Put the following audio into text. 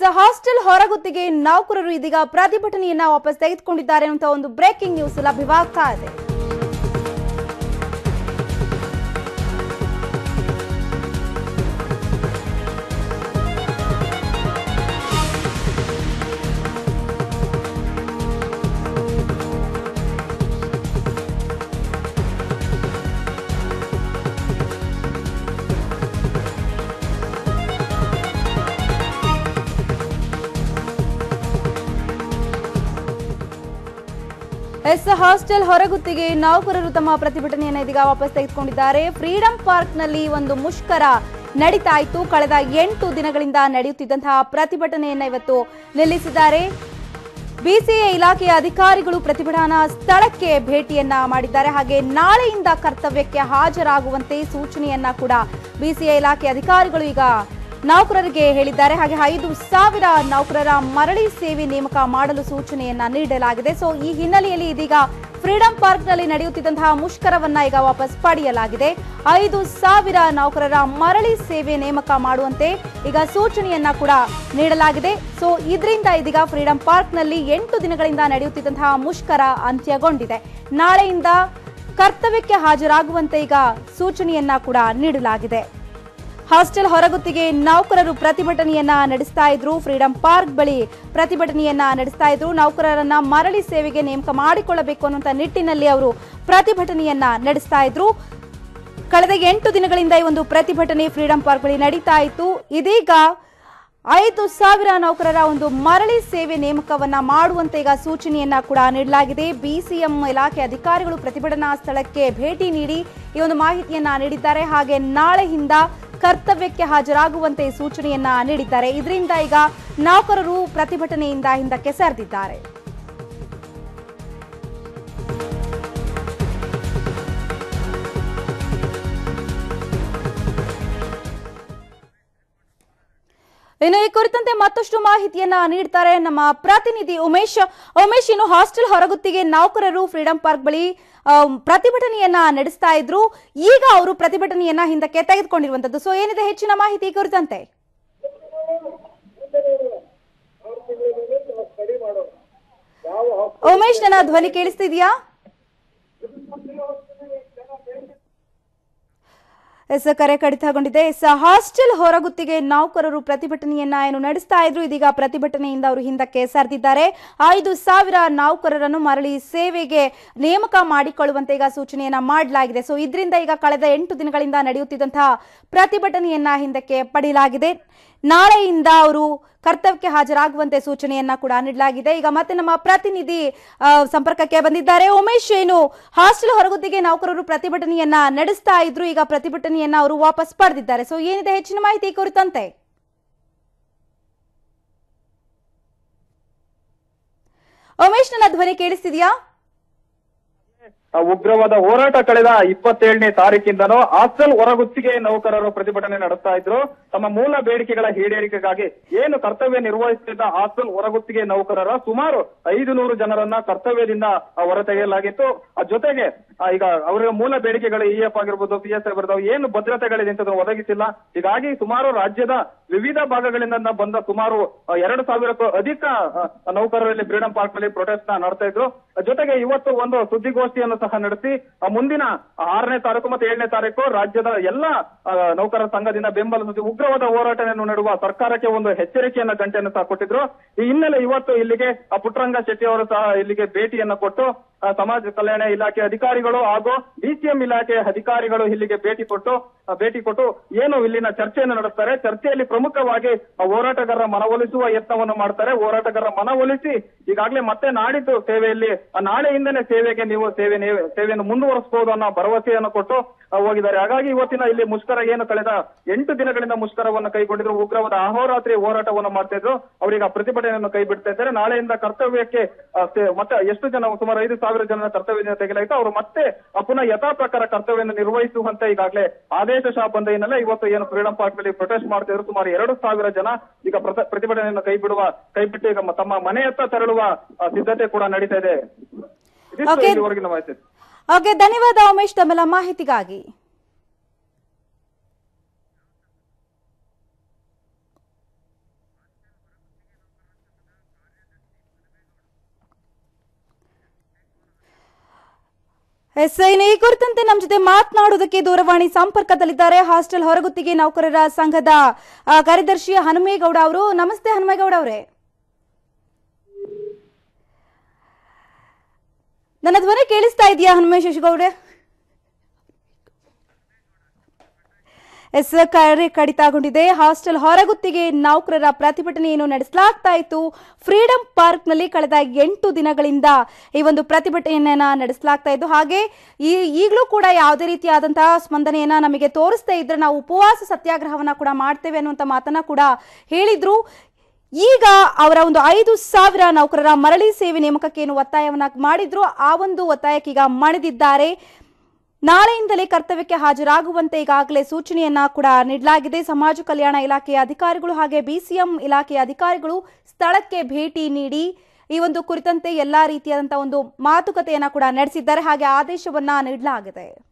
S hostel ಹೊರಗುತ್ತಿಗೆ ನೌಕರರು ಇದೀಗ ಪ್ರತಿಭಟನೆಯನ್ನ ವಾಪಸ್ ತೆಗೆದುಕೊಂಡಿದ್ದಾರೆ ಅಂತ ಒಂದು ಬ್ರೇಕಿಂಗ್ ನ್ಯೂಸ್ ಲಭ್ಯವಾಗ್ತಾ ಇದೆ ಎಸ್ ಹಾಸ್ಟೆಲ್ ಹೊರಗುತ್ತಿಗೆ ನೌಕರರು ತಮ್ಮ ಪ್ರತಿಭಟನೆಯನ್ನ ಇದೀಗ ವಾಪಸ್ ತೆಗೆದುಕೊಂಡಿದ್ದಾರೆ ಫ್ರೀಡಂ ಪಾರ್ಕ್ ನಲ್ಲಿ ಒಂದು ಮುಷ್ಕರ ನಡೀತಾ ಇತ್ತು ಕಳೆದ ಎಂಟು ದಿನಗಳಿಂದ ನಡೆಯುತ್ತಿದ್ದಂತಹ ಪ್ರತಿಭಟನೆಯನ್ನ ಇವತ್ತು ನಿಲ್ಲಿಸಿದ್ದಾರೆ ಬಿಸಿಎ ಇಲಾಖೆಯ ಅಧಿಕಾರಿಗಳು ಪ್ರತಿಭಟನಾ ಸ್ಥಳಕ್ಕೆ ಭೇಟಿಯನ್ನ ಮಾಡಿದ್ದಾರೆ ಹಾಗೆ ನಾಳೆಯಿಂದ ಕರ್ತವ್ಯಕ್ಕೆ ಹಾಜರಾಗುವಂತೆ ಸೂಚನೆಯನ್ನ ಕೂಡ ಬಿಸಿಎ ಇಲಾಖೆ ಅಧಿಕಾರಿಗಳು ಈಗ ನೌಕರರಿಗೆ ಹೇಳಿದ್ದಾರೆ ಹಾಗೆ ಐದು ಸಾವಿರ ನೌಕರರ ಮರಳಿ ಸೇವೆ ನೇಮಕ ಮಾಡಲು ಸೂಚನೆಯನ್ನ ನೀಡಲಾಗಿದೆ ಸೊ ಈ ಹಿನ್ನೆಲೆಯಲ್ಲಿ ಇದೀಗ ಫ್ರೀಡಂ ಪಾರ್ಕ್ನಲ್ಲಿ ನಡೆಯುತ್ತಿದ್ದಂತಹ ಮುಷ್ಕರವನ್ನ ಈಗ ವಾಪಸ್ ಪಡೆಯಲಾಗಿದೆ ಐದು ಸಾವಿರ ನೌಕರರ ಮರಳಿ ಸೇವೆ ನೇಮಕ ಮಾಡುವಂತೆ ಈಗ ಸೂಚನೆಯನ್ನ ಕೂಡ ನೀಡಲಾಗಿದೆ ಸೊ ಇದರಿಂದ ಇದೀಗ ಫ್ರೀಡಂ ಪಾರ್ಕ್ನಲ್ಲಿ ಎಂಟು ದಿನಗಳಿಂದ ನಡೆಯುತ್ತಿದ್ದಂತಹ ಮುಷ್ಕರ ಅಂತ್ಯಗೊಂಡಿದೆ ನಾಳೆಯಿಂದ ಕರ್ತವ್ಯಕ್ಕೆ ಹಾಜರಾಗುವಂತೆ ಈಗ ಸೂಚನೆಯನ್ನ ಕೂಡ ನೀಡಲಾಗಿದೆ ಹಾಸ್ಟೆಲ್ ಹೊರಗುತ್ತಿಗೆ ನೌಕರರು ಪ್ರತಿಭಟನೆಯನ್ನ ನಡೆಸ್ತಾ ಇದ್ರು ಫ್ರೀಡಂ ಪಾರ್ಕ್ ಬಳಿ ಪ್ರತಿಭಟನೆಯನ್ನ ನಡೆಸ್ತಾ ಇದ್ರು ನೌಕರರನ್ನ ಮರಳಿ ಸೇವೆಗೆ ನೇಮಕ ಮಾಡಿಕೊಳ್ಳಬೇಕು ಅನ್ನುವಂತ ನಿಟ್ಟಿನಲ್ಲಿ ಅವರು ಪ್ರತಿಭಟನೆಯನ್ನ ನಡೆಸ್ತಾ ಇದ್ರು ಕಳೆದ ಎಂಟು ದಿನಗಳಿಂದ ಈ ಒಂದು ಪ್ರತಿಭಟನೆ ಫ್ರೀಡಂ ಪಾರ್ಕ್ ಬಳಿ ನಡೀತಾ ಇತ್ತು ಇದೀಗ ಐದು ಸಾವಿರ ನೌಕರರ ಒಂದು ಮರಳಿ ಸೇವೆ ನೇಮಕವನ್ನ ಮಾಡುವಂತೆ ಈಗ ಸೂಚನೆಯನ್ನ ಕೂಡ ನೀಡಲಾಗಿದೆ ಬಿಸಿಎಂ ಇಲಾಖೆ ಅಧಿಕಾರಿಗಳು ಪ್ರತಿಭಟನಾ ಸ್ಥಳಕ್ಕೆ ಭೇಟಿ ನೀಡಿ ಈ ಒಂದು ಮಾಹಿತಿಯನ್ನ ನೀಡಿದ್ದಾರೆ ಹಾಗೆ ನಾಳೆಯಿಂದ ಕರ್ತವ್ಯಕ್ಕೆ ಹಾಜರಾಗುವಂತೆ ಸೂಚನೆಯನ್ನ ನೀಡಿದ್ದಾರೆ ಇದರಿಂದ ಈಗ ನೌಕರರು ಪ್ರತಿಭಟನೆಯಿಂದ ಹಿಂದಕ್ಕೆ ಸರಿದಿದ್ದಾರೆ ಇನ್ನು ಈ ಕುರಿತಂತೆ ಮತ್ತಷ್ಟು ಮಾಹಿತಿಯನ್ನ ನೀಡ್ತಾರೆ ನಮ್ಮ ಪ್ರತಿನಿಧಿ ಉಮೇಶ್ ಉಮೇಶ್ ಇನ್ನು ಹಾಸ್ಟೆಲ್ ಹೊರಗುತ್ತಿಗೆ ನೌಕರರು ಫ್ರೀಡಂ ಪಾರ್ಕ್ ಬಳಿ ಆ, ಪ್ರತಿಭಟನೆಯನ್ನ ನಡೆಸ್ತಾ ಇದ್ರು ಈಗ ಅವರು ಪ್ರತಿಭಟನೆಯನ್ನ ಹಿಂದಕ್ಕೆ ತೆಗೆದುಕೊಂಡಿರುವಂತದ್ದು ಸೊ ಏನಿದೆ ಹೆಚ್ಚಿನ ಮಾಹಿತಿ ಈ ಕುರಿತಂತೆ ಉಮೇಶ್ ನನ್ನ ಧ್ವನಿ ಕೇಳಿಸ್ತಿದ್ಯಾ ಎಸ್ ಕರೆ ಕಡಿತಗೊಂಡಿದೆ ಎಸ್ ಹಾಸ್ಟೆಲ್ ಹೊರಗುತ್ತಿಗೆ ನೌಕರರು ಪ್ರತಿಭಟನೆಯನ್ನ ಏನು ನಡೆಸ್ತಾ ಇದ್ರು ಇದೀಗ ಪ್ರತಿಭಟನೆಯಿಂದ ಅವರು ಹಿಂದಕ್ಕೆ ಸರಿದಿದ್ದಾರೆ ಐದು ಸಾವಿರ ನೌಕರರನ್ನು ಮರಳಿ ಸೇವೆಗೆ ನೇಮಕ ಮಾಡಿಕೊಳ್ಳುವಂತೆ ಈಗ ಸೂಚನೆಯನ್ನ ಮಾಡಲಾಗಿದೆ ಸೊ ಇದರಿಂದ ಈಗ ಕಳೆದ ಎಂಟು ದಿನಗಳಿಂದ ನಡೆಯುತ್ತಿದ್ದಂತಹ ಪ್ರತಿಭಟನೆಯನ್ನ ಹಿಂದಕ್ಕೆ ಪಡೆಯಲಾಗಿದೆ ನಾಳೆಯಿಂದ ಅವರು ಕರ್ತವ್ಯಕ್ಕೆ ಹಾಜರಾಗುವಂತೆ ಸೂಚನೆಯನ್ನ ಕೂಡ ನೀಡಲಾಗಿದೆ ಈಗ ಮತ್ತೆ ನಮ್ಮ ಪ್ರತಿನಿಧಿ ಆ, ಸಂಪರ್ಕಕ್ಕೆ ಬಂದಿದ್ದಾರೆ ಉಮೇಶ್ ಏನು ಹಾಸ್ಟೆಲ್ ಹೊರಗುತ್ತಿಗೆ ನೌಕರರು ಪ್ರತಿಭಟನೆಯನ್ನ ನಡೆಸ್ತಾ ಇದ್ರು ಈಗ ಪ್ರತಿಭಟನೆಯನ್ನ ಅವರು ವಾಪಸ್ ಪಡೆದಿದ್ದಾರೆ ಸೊ ಏನಿದೆ ಹೆಚ್ಚಿನ ಮಾಹಿತಿ ಈ ಕುರಿತಂತೆ ಉಮೇಶ್ ನನ್ನ ಧ್ವನಿ ಕೇಳಿಸ್ತಿದ್ಯಾ ಆ ಉಗ್ರವಾದ ಹೋರಾಟ ಕಳೆದ ಇಪ್ಪತ್ತೇಳನೇ ತಾರೀಕಿಂದನೂ ಹಾಸ್ಟೆಲ್ ಹೊರಗುತ್ತಿಗೆ ನೌಕರರು ಪ್ರತಿಭಟನೆ ನಡೆಸ್ತಾ ಇದ್ರು ತಮ್ಮ ಮೂಲ ಬೇಡಿಕೆಗಳ ಈಡೇರಿಕೆಗಾಗಿ ಏನು ಕರ್ತವ್ಯ ನಿರ್ವಹಿಸುತ್ತಿದ್ದ ಹಾಸ್ಟೆಲ್ ಹೊರಗುತ್ತಿಗೆ ನೌಕರರ ಸುಮಾರು ಐದು ನೂರು ಜನರನ್ನ ಕರ್ತವ್ಯದಿಂದ ಆ, ಹೊರತೆಗೆಯಲಾಗಿತ್ತು ಆ ಜೊತೆಗೆ ಆ, ಈಗ ಅವರ ಮೂಲ ಬೇಡಿಕೆಗಳು ಇ ಎಫ್ ಆಗಿರ್ಬೋದು ಪಿ ಎಸ್ ಬರ್ತಾವ ಏನು ಭದ್ರತೆಗಳಿದೆ ಅಂತ ಅದನ್ನು ಒದಗಿಸಿಲ್ಲ ಹೀಗಾಗಿ ಸುಮಾರು ರಾಜ್ಯದ ವಿವಿಧ ಭಾಗಗಳಿಂದ ಬಂದ ಸುಮಾರು ಆ, ಎರಡು ಸಾವಿರಕ್ಕೂ ಅಧಿಕ ಆ, ನೌಕರರಲ್ಲಿ ಫ್ರೀಡಂ ಪಾರ್ಕ್ ನಲ್ಲಿ ಪ್ರೊಟೆಸ್ಟ್ ನ ನಡೆಸ್ತಾ ಇದ್ರು ಜೊತೆಗೆ ಇವತ್ತು ಒಂದು ಸುದ್ದಿಗೋಷ್ಠಿಯನ್ನು ಸಹ ನಡೆಸಿ ಆ, ಮುಂದಿನ ಆರನೇ ತಾರೀಕು ಮತ್ತು ಏಳನೇ ತಾರೀಕು ರಾಜ್ಯದ ಎಲ್ಲ ಆ, ನೌಕರರ ಸಂಘದಿಂದ ಬೆಂಬಲ ಸೂಚಿ ಉಗ್ರವಾದ ಹೋರಾಟವನ್ನು ನಡೆಸುವ ಸರ್ಕಾರಕ್ಕೆ ಒಂದು ಎಚ್ಚರಿಕೆಯನ್ನ ಗಂಟೆಯನ್ನು ಸಹ ಕೊಟ್ಟಿದ್ರು ಈ ಹಿನ್ನೆಲೆ ಇವತ್ತು ಇಲ್ಲಿಗೆ ಆ ಪುಟ್ಟರಂಗ ಶೆಟ್ಟಿ ಅವರು ಸಹ ಇಲ್ಲಿಗೆ ಭೇಟಿಯನ್ನ ಕೊಟ್ಟು ಆ, ಸಮಾಜ ಕಲ್ಯಾಣ ಇಲಾಖೆ ಅಧಿಕಾರಿಗಳು ಹಾಗೂ ಡಿಸಿಎಂ ಇಲಾಖೆ ಅಧಿಕಾರಿಗಳು ಇಲ್ಲಿಗೆ ಭೇಟಿ ಕೊಟ್ಟು ಆ, ಭೇಟಿ ಕೊಟ್ಟು ಏನು ಇಲ್ಲಿನ ಚರ್ಚೆಯನ್ನು ನಡೆಸ್ತಾರೆ ಚರ್ಚೆಯಲ್ಲಿ ಪ್ರಮುಖವಾಗಿ ಆ, ಹೋರಾಟಗಾರರ ಮನವೊಲಿಸುವ ಯತ್ನವನ್ನು ಮಾಡ್ತಾರೆ ಹೋರಾಟಗಾರರ ಮನವೊಲಿಸಿ ಈಗಾಗಲೇ ಮತ್ತೆ ನಾಡಿದ್ದು ಸೇವೆಯಲ್ಲಿ ಆ, ನಾಳೆಯಿಂದನೇ ಸೇವೆಗೆ ನೀವು ಸೇವೆ ನೀವು- ಸೇವೆಯನ್ನು ಮುಂದುವರಿಸಬಹುದು ಅನ್ನೋ ಭರವಸೆಯನ್ನು ಕೊಟ್ಟು ಆ, ಹೋಗಿದ್ದಾರೆ ಹಾಗಾಗಿ ಇವತ್ತಿನ ಇಲ್ಲಿ ಮುಷ್ಕರ ಏನು ಕಳೆದ ಎಂಟು ದಿನಗಳಿಂದ ಮುಷ್ಕರವನ್ನು ಕೈಗೊಂಡಿದ್ರು ಉಗ್ರವಾದ ಅಹೋರಾತ್ರಿ ಹೋರಾಟವನ್ನು ಮಾಡ್ತಾ ಇದ್ರು ಅವರೀಗ ಪ್ರತಿಭಟನೆಯನ್ನು ಕೈ ಬಿಡ್ತಾ ಇದ್ದಾರೆ ನಾಳೆಯಿಂದ ಕರ್ತವ್ಯಕ್ಕೆ ಆ, ಸೇ- ಮತ್ತೆ ಎಷ್ಟು ಜನ ಸುಮಾರು ಐದು ಸಾವಿರ ಜನ ಕರ್ತವ್ಯದಿಂದ ತೆಗೆಲಾಯಿತು ಅವರು ಮತ್ತೆ ಆ, ಪುನಃ ಯಥಾ ಪ್ರಕಾರ ಕರ್ತವ್ಯವನ್ನು ನಿರ್ವಹಿಸುವಂತೆ ಈಗಾಗಲೇ ಆದೇಶ ಶಾ ಬಂದ ಹಿನ್ನೆಲೆ ಇವತ್ತು ಏನು ಫ್ರೀಡಂ ಪಾರ್ಕ್ ನಲ್ಲಿ ಪ್ರೊಟೆಸ್ಟ್ ಮಾಡ್ತಿದ್ರು ಸುಮಾರು ಎರಡು ಸಾವಿರ ಜನ ಈಗ ಪ್ರತ- ಪ್ರತಿಭಟನೆಯನ್ನು ಕೈ ಬಿಡುವ ಕೈ ಬಿಟ್ಟು ಈಗ ಮ- ತಮ್ಮ ಮನೆಯತ್ತ ತೆರಳುವ ಆ, ಸಿದ್ಧತೆ ಕೂಡ ನಡೀತಾ ಇದೆ ಇದಿಷ್ಟು Okay. ಇಲ್ಲಿವರೆಗಿನ ಮಾಹಿತಿ ಓಕೆ ಧನ್ಯವಾದ ಉಮೇಶ್ ತಮ್ಮೆಲ್ಲ ಮಾಹಿತಿಗಾಗಿ ಎಸ್ ಇನ್ನು ಈ ಕುರಿತಂತೆ ನಮ್ಮ ಜೊತೆ ಮಾತನಾಡುವುದಕ್ಕೆ ದೂರವಾಣಿ ಸಂಪರ್ಕದಲ್ಲಿದ್ದಾರೆ ಹಾಸ್ಟೆಲ್ ಹೊರಗುತ್ತಿಗೆ ನೌಕರರ ಸಂಘದ ಆ, ಕಾರ್ಯದರ್ಶಿ ಹನುಮೇಗೌಡ ಅವರು ನಮಸ್ತೆ ಹನುಮೇಗೌಡ ಅವರೇ ನನ್ನ ಧ್ವನಿ ಕೇಳಿಸ್ತಾ ಇದೆಯಾ ಹನುಮೇಶ್ ಶಶಿಗೌಡ್ರೆ ಎಸ್ ಕಾರ್ಯ ಕಡಿತಗೊಂಡಿದೆ ಹಾಸ್ಟೆಲ್ ಹೊರಗುತ್ತಿಗೆ ನೌಕರರ ಪ್ರತಿಭಟನೆಯನ್ನು ನಡೆಸಲಾಗ್ತಾ ಇತ್ತು ಫ್ರೀಡಂ ಪಾರ್ಕ್ನಲ್ಲಿ ಕಳೆದ ಎಂಟು ದಿನಗಳಿಂದ ಈ ಒಂದು ಪ್ರತಿಭಟನೆಯನ್ನ ನಡೆಸಲಾಗ್ತಾ ಇತ್ತು ಹಾಗೆ ಈ ಈಗಲೂ ಕೂಡ ಯಾವುದೇ ರೀತಿಯಾದಂತಹ ಸ್ಪಂದನೆಯನ್ನ ನಮಗೆ ತೋರಿಸ್ತಾ ಇದ್ರೆ ನಾವು ಉಪವಾಸ ಸತ್ಯಾಗ್ರಹವನ್ನ ಕೂಡ ಮಾಡ್ತೇವೆ ಅನ್ನುವಂಥ ಮಾತನ್ನ ಕೂಡ ಹೇಳಿದ್ರು ಈಗ ಅವರ ಒಂದು ಐದು ಸಾವಿರ ನೌಕರರ ಮರಳಿ ಸೇವೆ ನೇಮಕಕ್ಕೆ ಏನು ಒತ್ತಾಯವನ್ನ ಮಾಡಿದ್ರು ಆ ಒಂದು ಒತ್ತಾಯಕ್ಕೀಗ ಮಣಿದಿದ್ದಾರೆ ನಾಳೆಯಿಂದಲೇ ಕರ್ತವ್ಯಕ್ಕೆ ಹಾಜರಾಗುವಂತೆ ಈಗಾಗಲೇ ಸೂಚನೆಯನ್ನ ಕೂಡ ನೀಡಲಾಗಿದೆ ಸಮಾಜ ಕಲ್ಯಾಣ ಇಲಾಖೆಯ ಅಧಿಕಾರಿಗಳು ಹಾಗೆ ಬಿಸಿಎಂ ಇಲಾಖೆಯ ಅಧಿಕಾರಿಗಳು ಸ್ಥಳಕ್ಕೆ ಭೇಟಿ ನೀಡಿ ಈ ಒಂದು ಕುರಿತಂತೆ ಎಲ್ಲಾ ರೀತಿಯಾದಂತಹ ಒಂದು ಮಾತುಕತೆಯನ್ನ ಕೂಡ ನಡೆಸಿದ್ದಾರೆ ಹಾಗೆ ಆದೇಶವನ್ನ ನೀಡಲಾಗಿದೆ